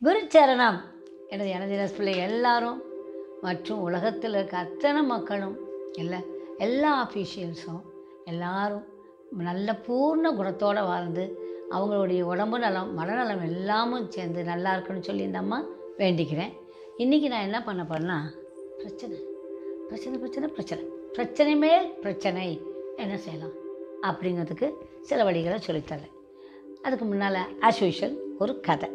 குருச்சரணம் எனது எனது பிள்ளை எல்லாரும் மற்றும் உலகத்தில் இருக்க அத்தனை மக்களும் இல்லை எல்லா அஃபீஷியல்ஸும் எல்லாரும் நல்ல பூர்ண குணத்தோடு வாழ்ந்து அவங்களுடைய உடம்பு நலம் மனநலம் எல்லாமும் சேர்ந்து நல்லா இருக்குன்னு சொல்லி இந்த அம்மா வேண்டிக்கிறேன் இன்றைக்கி நான் என்ன பண்ண போறேன்னா பிரச்சனை பிரச்சனை பிரச்சனை பிரச்சனை பிரச்சனை மேல் பிரச்சனை என்ன செய்யலாம் அப்படிங்கிறதுக்கு சில வழிகளை சொல்லித்தரேன் அதுக்கு முன்னால் ஆஸ் யூஷுவல் ஒரு கதை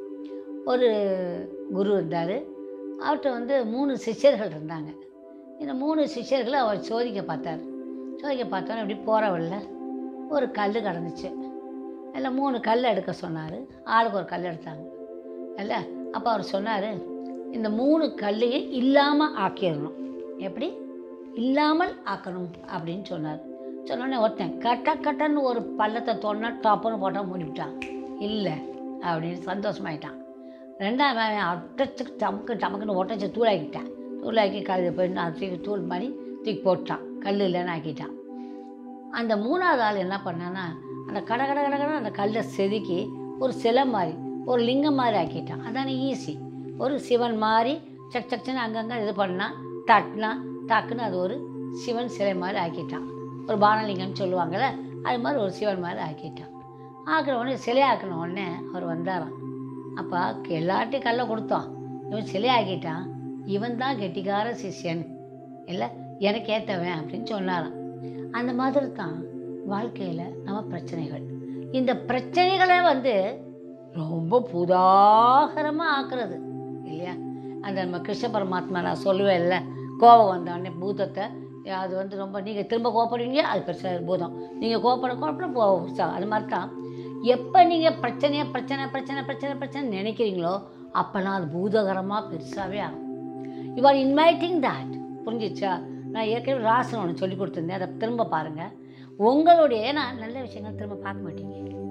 ஒரு குரு இருந்தார் அவர்கிட்ட வந்து மூணு சிஷ்யர்கள் இருந்தாங்க இந்த மூணு சிஷ்யர்களை அவர் சோதிக்க பார்த்தார் சோதிக்க பார்த்தோன்னே இப்படி போகிற வழியில் ஒரு கல் கிடந்துச்சு அதில் மூணு கல் எடுக்க சொன்னார் ஆளுக்கு ஒரு கல் எடுத்தாங்க இல்ல அப்போ அவர் சொன்னார் இந்த மூணு கல்லையும் இல்லாமல் ஆக்கிடணும் எப்படி இல்லாமல் ஆக்கணும் அப்படின்னு சொன்னார் சொன்னோடனே ஒருத்தன் கட்ட கட்டன்னு ஒரு பள்ளத்தை தோணுனா டாப்புன்னு போட்டால் மூடிவிட்டான் இல்லை அப்படின்னு சந்தோஷமாயிட்டான் ரெண்டாவது அவன் அட்டச்சுக்கு டமுக்கு டமுக்குன்னு ஒட்டச்சு தூளாக்கிட்டான் தூளாக்கி கல் போய் நான் தூக்கி தூள் மாதிரி தூக்கி போட்டான் கல் இல்லைன்னு ஆக்கிட்டான் அந்த மூணாவது ஆள் என்ன பண்ணான்னா அந்த கட கட கட கட அந்த கல்லை செதுக்கி ஒரு சிலை மாதிரி ஒரு லிங்கம் மாதிரி ஆக்கிட்டான் அதானே ஈஸி ஒரு சிவன் மாதிரி சக் சக்னு அங்கங்கே இது பண்ணால் தட்டினா டக்குன்னு அது ஒரு சிவன் சிலை மாதிரி ஆக்கிட்டான் ஒரு பானலிங்கம்னு சொல்லுவாங்கள்ல அது மாதிரி ஒரு சிவன் மாதிரி ஆக்கிட்டான் ஆக்கின உடனே சிலை ஆக்கின உடனே அவர் வந்தாராம் அப்போ எல்லார்ட்டையும் கல்லை கொடுத்தோம் இவன் சிலை ஆக்கிட்டான் இவன் தான் கெட்டிக்கார சிஷ்யன் இல்லை எனக்கு ஏற்றவன் அப்படின்னு சொன்னாராம் அந்த மாதிரி தான் வாழ்க்கையில் நம்ம பிரச்சனைகள் இந்த பிரச்சனைகளை வந்து ரொம்ப புதாகரமாக ஆக்குறது இல்லையா அந்த நம்ம கிருஷ்ண பரமாத்மா நான் சொல்லுவேன்ல கோபம் வந்தோடனே பூதத்தை அது வந்து ரொம்ப நீங்கள் திரும்ப கோபப்படுவீங்க அது பெருசாக பூதம் நீங்கள் கோபப்பட கோபப்பட போ ச- அது மாதிரி தான் எப்போ நீங்கள் பிரச்சனையை பிரச்சனை பிரச்சனை பிரச்சனை பிரச்சனை நினைக்கிறீங்களோ அப்போல்லாம் அது பூதகரமாக பெருசாகவே ஆகும் யூ ஆர் இன்வைட்டிங் தட் புரிஞ்சிச்சா நான் ஏற்கனவே ராசன் ஒன்று சொல்லி கொடுத்துருந்தேன் அதை திரும்ப பாருங்கள் உங்களுடைய நான் நல்ல விஷயங்கள் திரும்ப பார்க்க மாட்டீங்க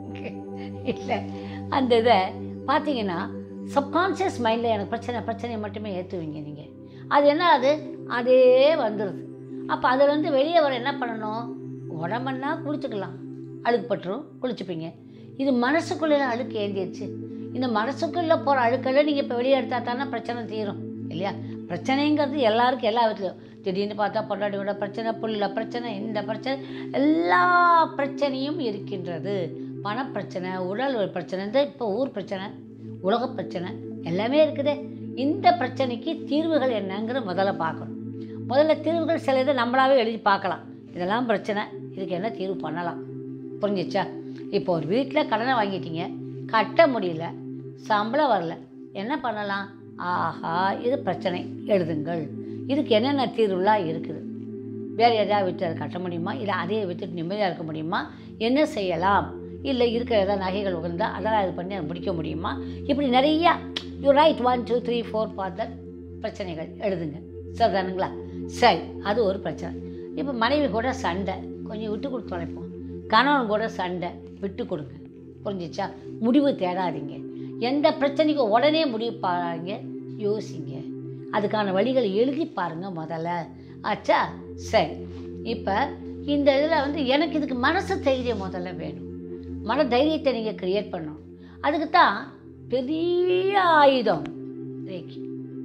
இல்லை அந்த இதை பார்த்தீங்கன்னா சப்கான்ஷியஸ் மைண்டில் எனக்கு பிரச்சனை பிரச்சனையை மட்டுமே ஏற்றுவீங்க நீங்கள் அது என்ன அது அதே வந்துடுது அப்போ அதுலேருந்து வெளியே வர என்ன பண்ணணும் உடம்புன்னா குளிச்சுக்கலாம் அழுக்கு பட்டுரும் குளிச்சுப்பீங்க இது மனசுக்குள்ளே அழுக்கு ஏந்திடுச்சு இந்த மனசுக்குள்ளே போகிற அழுக்கெல்லாம் நீங்கள் இப்போ வெளியே எடுத்தால் தானே பிரச்சனை தீரும் இல்லையா பிரச்சனைங்கிறது எல்லாருக்கும் எல்லா விதத்துலையும் திடீர்னு பார்த்தா பொண்டாட்டியோட பிரச்சனை புள்ள பிரச்சனை இந்த பிரச்சனை எல்லா பிரச்சனையும் இருக்கின்றது பணப்பிரச்சனை உடல் பிரச்சனை இந்த இப்போ ஊர் பிரச்சனை உலக பிரச்சனை எல்லாமே இருக்குதே இந்த பிரச்சனைக்கு தீர்வுகள் என்னங்கிற முதல்ல பார்க்கணும் முதல்ல தீர்வுகள் சில இதை நம்மளாவே எழுதி பார்க்கலாம் இதெல்லாம் பிரச்சனை இதுக்கு என்ன தீர்வு பண்ணலாம் புரிஞ்சிச்சா இப்போ ஒரு வீட்டில் கடனை வாங்கிட்டீங்க கட்ட முடியல சம்பளம் வரல என்ன பண்ணலாம் ஆஹா இது பிரச்சனை எழுதுங்கள் இதுக்கு என்னென்ன தீர்வுலாம் இருக்குது வேறு எதாவது விட்டு அதை கட்ட முடியுமா இல்லை அதையே விட்டுட்டு நிம்மதியாக இருக்க முடியுமா என்ன செய்யலாம் இல்லை இருக்கிற ஏதாவது நகைகள் உகந்தால் அதெல்லாம் இது பண்ணி அதை முடிக்க முடியுமா இப்படி நிறையா you write one two three four for that பிரச்சனைகள் எழுதுங்க சரிதானுங்களா சரி அது ஒரு பிரச்சனை இப்போ மனைவி கூட சண்டை கொஞ்சம் விட்டு கொடுத்து தொலைப்போம் கணவன் கூட சண்டை விட்டு கொடுங்க புரிஞ்சிச்சா முடிவு தேடாதீங்க எந்த பிரச்சனைக்கும் உடனே முடிவு பாருங்க யோசிங்க அதுக்கான வழிகளை எழுதி பாருங்க முதல்ல ஆச்சா சரி இப்போ இந்த இதில் வந்து எனக்கு இதுக்கு மனசு தைரியம் முதல்ல வேணும் மன தைரியத்தை நீங்கள் கிரியேட் பண்ணணும் அதுக்கு தான் பெரிய ஆயுதம் ரேக்கி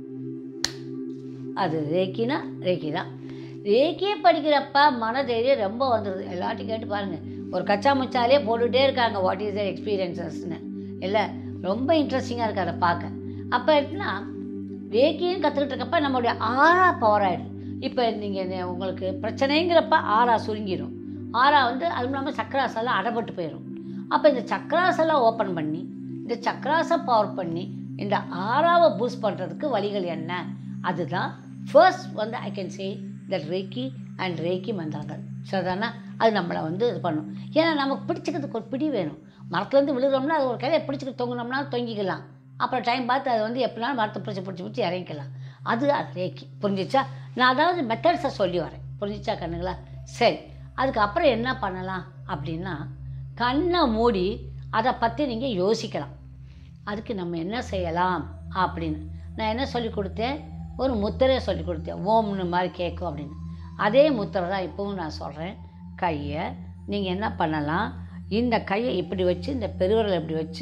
அது ரேக்கினா ரேக்கி தான் ரேக்கியே படிக்கிறப்ப மன தைரியம் ரொம்ப வந்துடுது எல்லாத்தையும் கேட்டு பாருங்கள் ஒரு கச்சா முச்சாலே போட்டுகிட்டே இருக்காங்க வாட் இஸ் தர் எக்ஸ்பீரியன்சஸ்னு இல்லை ரொம்ப இன்ட்ரெஸ்டிங்காக இருக்குது அதை பார்க்க அப்போ எப்படின்னா ரேக்கியும் கற்றுக்கிட்டு இருக்கப்ப நம்மளுடைய ஆறா பவர் ஆகிடுது இப்போ நீங்கள் உங்களுக்கு பிரச்சனைங்கிறப்ப ஆறா சுருங்கிடும் ஆறா வந்து அதுவும் இல்லாமல் சக்கராசெல்லாம் அடைபட்டு போயிடும் அப்போ இந்த சக்கராசெல்லாம் ஓப்பன் பண்ணி இந்த சக்கராசை பவர் பண்ணி இந்த ஆறாவை பூஸ்ட் பண்ணுறதுக்கு வழிகள் என்ன அதுதான் ஃபர்ஸ்ட் வந்து I can say that reiki and reiki மந்திரங்கள் சரிதானா அது நம்மளை வந்து இது பண்ணும் ஏன்னா நமக்கு பிடிச்சிக்கிறதுக்கு ஒரு பிடி வேணும் மரத்துலேருந்து விழுகிறோம்னா அது ஒரு கையை பிடிச்சிக்கிட்டு தொங்கினோம்னா தொங்கிக்கலாம் அப்புறம் டைம் பார்த்து அது வந்து எப்படினாலும் மரத்தை பிடிச்சி பிடிச்சி பிடிச்சி இறங்கிக்கலாம் அது அது ரேக்கி புரிஞ்சிச்சா நான் அதாவது மெத்தட்ஸை சொல்லி வரேன் புரிஞ்சிச்சா கண்ணுங்களா சரி அதுக்கப்புறம் என்ன பண்ணலாம் அப்படின்னா கண்ணை மூடி அதை பற்றி நீங்கள் யோசிக்கலாம் அதுக்கு நம்ம என்ன செய்யலாம் அப்படின்னு நான் என்ன சொல்லி கொடுத்தேன் ஒரு முத்திரையை சொல்லி கொடுத்தேன் ஓம்னு மாதிரி கேட்கும் அப்படின்னு அதே முத்திரை தான் இப்போவும் நான் சொல்கிறேன் கையை நீங்கள் என்ன பண்ணலாம் இந்த கையை இப்படி வச்சு இந்த பெருவிரலை இப்படி வச்சு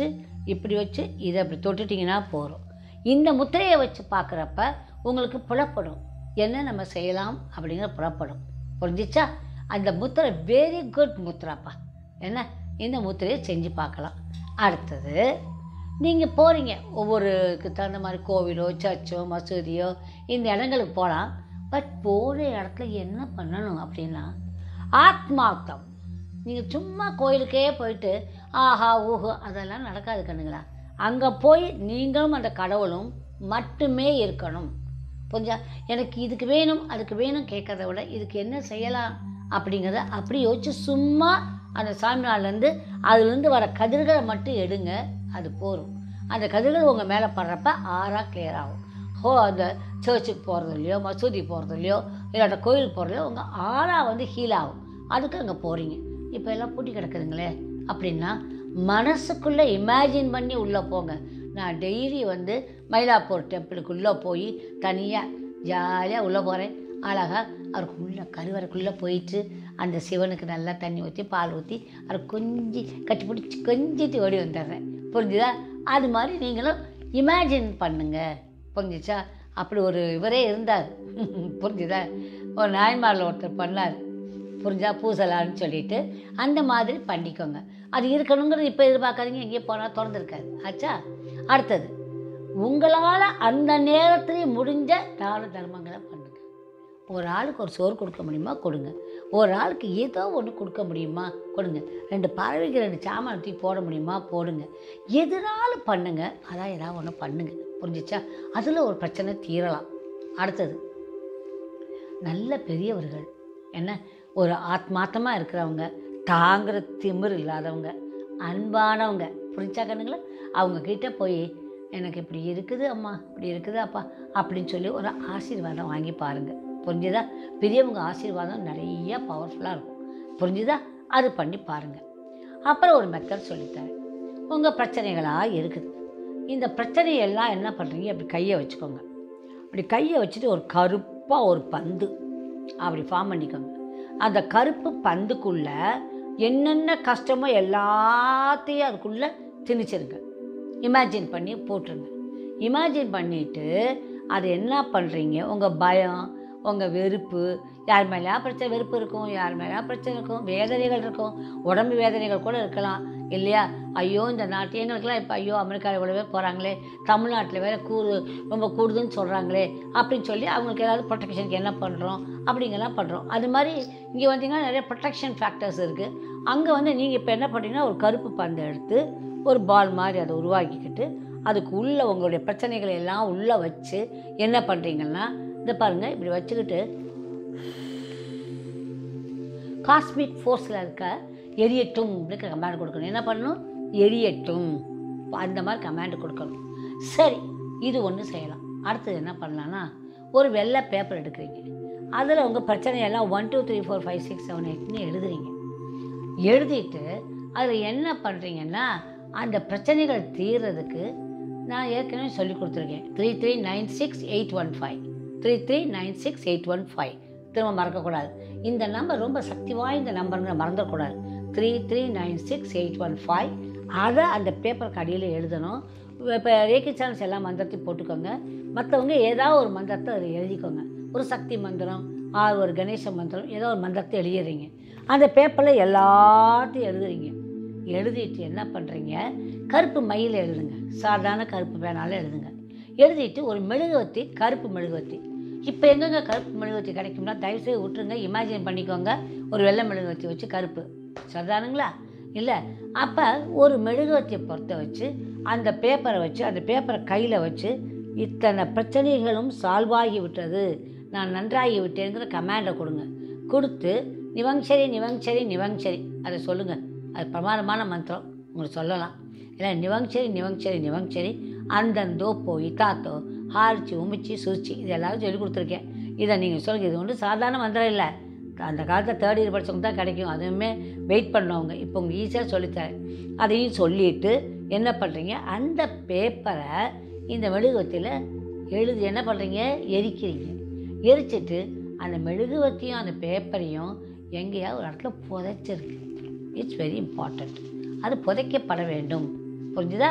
இப்படி வச்சு இதை அப்படி தொட்டுட்டிங்கன்னா போகிறோம் இந்த முத்திரையை வச்சு பார்க்குறப்ப உங்களுக்கு புலப்படும் என்ன நம்ம செய்யலாம் அப்படிங்கிற புலப்படும் புரிஞ்சிச்சா அந்த முத்திரை வெரி குட் முத்திராப்பா என்ன இந்த முத்திரையை செஞ்சு பார்க்கலாம் அடுத்தது நீங்கள் போகிறீங்க ஒவ்வொருக்கு தகுந்த மாதிரி கோவிலோ சர்ச்சோ மசூதியோ இந்த இடங்களுக்கு போகலாம் பட் போகிற இடத்துல என்ன பண்ணணும் அப்படின்னா ஆத்மார்த்தம் நீங்கள் சும்மா கோயிலுக்கே போயிட்டு ஆஹா ஊஹு அதெல்லாம் நடக்காது கண்ணுங்களா அங்கே போய் நீங்களும் அந்த கடவுளும் மட்டுமே இருக்கணும் கொஞ்சம் எனக்கு இதுக்கு வேணும் அதுக்கு வேணும் கேட்கறத விட இதுக்கு என்ன செய்யலாம் அப்படிங்கிறத அப்படி யோசிச்சு சும்மா அந்த சாமியார்லேருந்து அதுலேருந்து வர கதிர்களை மட்டும் எடுங்க அது போதும் அந்த கதிர்கள் உங்கள் மேலே படுறப்ப ஆறாக clear ஆகும் ஹோ அந்த சர்ச்சுக்கு போகிறது இல்லையோ மசூதி போகிறது இல்லையோ இல்லாட்ட கோயிலுக்கு போகிறதையோ உங்கள் ஆறாக வந்து ஹீல் ஆகும் அதுக்கு அங்கே போகிறீங்க இப்போ எல்லாம் பூட்டி கிடக்குதுங்களே அப்படின்னா மனசுக்குள்ளே இமேஜின் பண்ணி உள்ளே போங்க நான் டெய்லி வந்து மயிலாப்பூர் டெம்பிளுக்குள்ளே போய் தனியாக ஜாலியாக உள்ளே போகிறேன் அழகாக அவருக்கு உள்ள கருவறைக்குள்ளே போயிட்டு அந்த சிவனுக்கு நல்லா தண்ணி ஊற்றி பால் ஊற்றி அவரை கொஞ்சி கட்டி பிடிச்சி கொஞ்சிட்டு ஓடி வந்துடுறேன் புரிஞ்சுதா அது மாதிரி நீங்களும் இமேஜின் பண்ணுங்க புரிஞ்சுச்சா அப்படி ஒரு இவரே இருந்தார் புரிஞ்சுதா ஒரு நாயன்மாரில் ஒருத்தர் பண்ணார் புரிஞ்சா பூசலான்னு சொல்லிட்டு அந்த மாதிரி பண்ணிக்கோங்க அது இருக்கணுங்கிறது இப்போ எதிர்பார்க்காதீங்க எங்கேயோ போனால் திறந்துருக்காது ஆச்சா அடுத்தது உங்களால் அந்த நேரத்திலே முடிஞ்ச தான தர்மங்களை பண்ணுங்க ஒரு ஆளுக்கு ஒரு சோறு கொடுக்க முடியுமா கொடுங்க ஒரு ஆளுக்கு ஏதோ ஒன்று கொடுக்க முடியுமா கொடுங்க ரெண்டு பறவைக்கு ரெண்டு சாமான் தூக்கி போட முடியுமா போடுங்க எதுனாலும் பண்ணுங்க அதான் ஏதாவது ஒன்று பண்ணுங்க புரிஞ்சிச்சா அதில் ஒரு பிரச்சனை தீரலாம் அடுத்தது நல்ல பெரியவர்கள் என்ன ஒரு ஆத்மார்த்தமாக இருக்கிறவங்க தாங்குற திமிர் இல்லாதவங்க அன்பானவங்க புரிஞ்சா கண்ணுங்களா அவங்க கிட்ட போய் எனக்கு இப்படி இருக்குது அம்மா இப்படி இருக்குது அப்பா அப்படின்னு சொல்லி ஒரு ஆசீர்வாதம் வாங்கி பாருங்கள் புரிஞ்சுதா பெரியவங்க ஆசீர்வாதம் நிறைய பவர்ஃபுல்லாக இருக்கும் புரிஞ்சுதா அது பண்ணி பாருங்கள் அப்புறம் ஒரு மெத்தட் சொல்லித்தரேன் உங்கள் பிரச்சனைகளாக இருக்குது இந்த பிரச்சனையெல்லாம் என்ன பண்ணுறீங்க அப்படி கையை வச்சுக்கோங்க அப்படி கையை வச்சுட்டு ஒரு கருப்பாக ஒரு பந்து அப்படி ஃபார்ம் பண்ணிக்கோங்க அந்த கருப்பு பந்துக்குள்ளே என்னென்ன கஷ்டமோ எல்லாத்தையும் அதுக்குள்ளே திணிச்சிருங்க இமேஜின் பண்ணி போட்டுருங்க இமேஜின் பண்ணிவிட்டு அது என்ன பண்ணுறீங்க உங்கள் பயம் உங்கள் வெறுப்பு யார் மேலேயா பிரச்சனை வெறுப்பு இருக்கும் யார் மேலேயா பிரச்சனை இருக்கும் வேதனைகள் இருக்கும் உடம்பு வேதனைகள் கூட இருக்கலாம் இல்லையா ஐயோ இந்த நாட்டு எங்களுக்கெல்லாம் இப்போ ஐயோ அமெரிக்காவில் இவ்வளோ போகிறாங்களே தமிழ்நாட்டில் வேறு கூடு ரொம்ப கூடுதுன்னு சொல்கிறாங்களே அப்படின்னு சொல்லி அவங்களுக்கு ஏதாவது ப்ரொடெக்ஷனுக்கு என்ன பண்ணுறோம் அப்படிங்கெல்லாம் பண்ணுறோம் அது மாதிரி இங்கே வந்தீங்கன்னா நிறைய ப்ரொடெக்ஷன் ஃபேக்டர்ஸ் இருக்குது அங்கே வந்து நீங்கள் இப்போ என்ன பண்ணுறீங்கன்னா ஒரு கருப்பு பந்தை எடுத்து ஒரு பால் மாதிரி அதை உருவாக்கிக்கிட்டு அதுக்கு உள்ளே உங்களுடைய பிரச்சனைகளை எல்லாம் உள்ளே வச்சு என்ன பண்ணுறீங்கன்னா இந்த பாருங்கள் இப்படி வச்சுக்கிட்டு காஸ்மிக் ஃபோர்ஸில் இருக்க எரியட்டும் அப்படின்னு கமாண்ட் கொடுக்கணும் என்ன பண்ணணும் எரியட்டும் அந்த மாதிரி கமாண்ட் கொடுக்கணும் சரி இது ஒன்று செய்யலாம் அடுத்தது என்ன பண்ணலான்னா ஒரு வெள்ளை பேப்பர் எடுக்கிறீங்க அதில் உங்கள் பிரச்சனையெல்லாம் one two three four five six seven எயிட்னு எழுதுறீங்க எழுதிட்டு அதில் என்ன பண்ணுறீங்கன்னா அந்த பிரச்சனைகள் தீர்றதுக்கு நான் ஏற்கனவே சொல்லி கொடுத்துருக்கேன் three three nine six eight one five three three nine six eight one five திரும்ப மறக்கக்கூடாது இந்த நம்பர் ரொம்ப சக்தி வாய்ந்த நம்பருங்கிற மறந்துடக்கூடாது three three nine six eight one five அதை அந்த பேப்பருக்கு அடியில் எழுதணும் இப்போ ரேக்கி சேனல்ஸ் எல்லா மந்திரத்தையும் போட்டுக்கோங்க மற்றவங்க ஏதாவது ஒரு மந்திரத்தை அதில் எழுதிக்கோங்க ஒரு சக்தி மந்திரம் ஆறு ஒரு கணேச மந்திரம் ஏதோ ஒரு மந்திரத்தை எழுதிடுறீங்க அந்த பேப்பரில் எல்லாத்தையும் எழுதுறீங்க எழுதிட்டு என்ன பண்ணுறீங்க கருப்பு மயில் எழுதுங்க சாதாரண கருப்பு பேனாலும் எழுதுங்க எழுதிட்டு ஒரு மெழுகுவத்தி கருப்பு மெழுகுவத்தி இப்போ எங்கெங்க கருப்பு மெழுகுவத்தி கிடைக்கும்னா தயவுசெய்து விட்டுருங்க இமேஜின் பண்ணிக்கோங்க ஒரு வெள்ளை மெழுகுவத்தி வச்சு கருப்பு சரிதானுங்களா இல்லை அப்போ ஒரு மெழுகுவத்தியை பொறுத்த வச்சு அந்த பேப்பரை வச்சு அந்த பேப்பரை கையில் வச்சு இத்தனை பிரச்சனைகளும் சால்வ் ஆகி விட்டது நான் நன்றாகி விட்டேங்கிற கமாண்டை கொடுங்க கொடுத்து நிவங்சரி நிவங்சரி நிவங்சரி அதை சொல்லுங்கள் அது பிரமாதமான மந்திரம் உங்களுக்கு சொல்லலாம் ஏன்னா நிவங்சரி நிவங்சரி நிவங்சரி அந்தந்தோ போ இத்தாத்தோ ஹாரிச்சி உமிச்சி சுரிச்சி இது எல்லாரும் சொல்லி கொடுத்துருக்கேன் இதை நீங்கள் சொல்லுங்க இது ஒன்றும் சாதாரண மந்திரம் இல்லை அந்த காலத்தில் தேர்ட் இயர் படித்தவங்க தான் கிடைக்கும் அதுவுமே வெயிட் பண்ணவங்க இப்போ உங்களுக்கு ஈஸியாக சொல்லித்தரேன் அதையும் சொல்லிட்டு என்ன பண்ணுறீங்க அந்த பேப்பரை இந்த மெழுகுவத்தியில் எழுதி என்ன பண்ணுறீங்க எரிக்கிறீங்க எரிச்சிட்டு அந்த மெழுகுவத்தியும் அந்த பேப்பரையும் எங்கேயாவது ஒரு இடத்துல புதைச்சிருக்கு இட்ஸ் வெரி இம்பார்ட்டண்ட் அது புதைக்கப்பட வேண்டும் புரிஞ்சுதா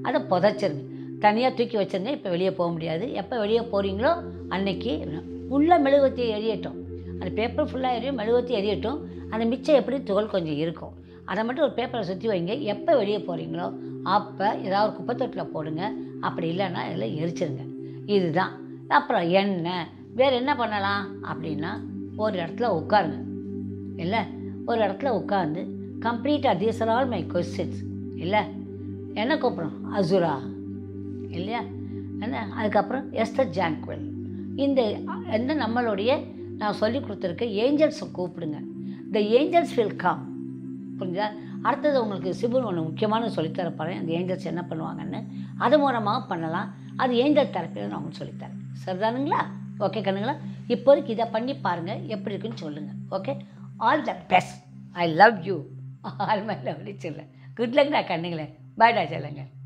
அதை புதைச்சிருங்க தனியாக தூக்கி வச்சிருங்க இப்போ வெளியே போக முடியாது எப்போ வெளியே போகிறீங்களோ அன்னைக்கு உள்ள மெழுகுவத்தி எரியட்டும் அந்த பேப்பர் ஃபுல்லாக எரியும் மெழுகுவத்தி எரியட்டும் அந்த மிச்சம் எப்படி துகள் கொஞ்சம் இருக்கும் அதை மட்டும் ஒரு பேப்பரை சுற்றி வைங்க எப்போ வெளியே போகிறீங்களோ அப்போ ஏதாவது ஒரு குப்பைத்தொட்டில் போடுங்க அப்படி இல்லைன்னா இதில் எரிச்சிருங்க இதுதான் அப்புறம் எண்ணெய் வேறு என்ன பண்ணலாம் அப்படின்னா ஒரு இடத்துல உட்காருங்க இல்லை ஒரு இடத்துல உட்காந்து கம்ப்ளீட்டாக these are all my questions இல்லை என்ன கூப்பிட்றோம் அசுரா இல்லையா என்ன அதுக்கப்புறம் எஸ்தர் ஜான்குவல் இந்த இந்த நம்மளுடைய நான் சொல்லி கொடுத்துருக்க ஏஞ்சல்ஸை கூப்பிடுங்க த ஏஞ்சல்ஸ் வில் கம் புரிஞ்சா அடுத்தது உங்களுக்கு சிபுன் ஒன்று முக்கியமான சொல்லித்தர போகிறேன் அந்த ஏஞ்சல்ஸ் என்ன பண்ணுவாங்கன்னு அது மூலமாக பண்ணலாம் அது ஏஞ்சல் தெரப்பியில் நான் உங்களுக்கு சொல்லித்தரேன் சரிதானுங்களா ஓகே கண்ணுங்களா இப்போதைக்கு இதை பண்ணி பாருங்கள் எப்படி இருக்குன்னு சொல்லுங்கள் okay all the best I love you all my lovely சொல்ல குட் லக்டா கண்ணுங்களே பாய்டா சொல்லுங்கள்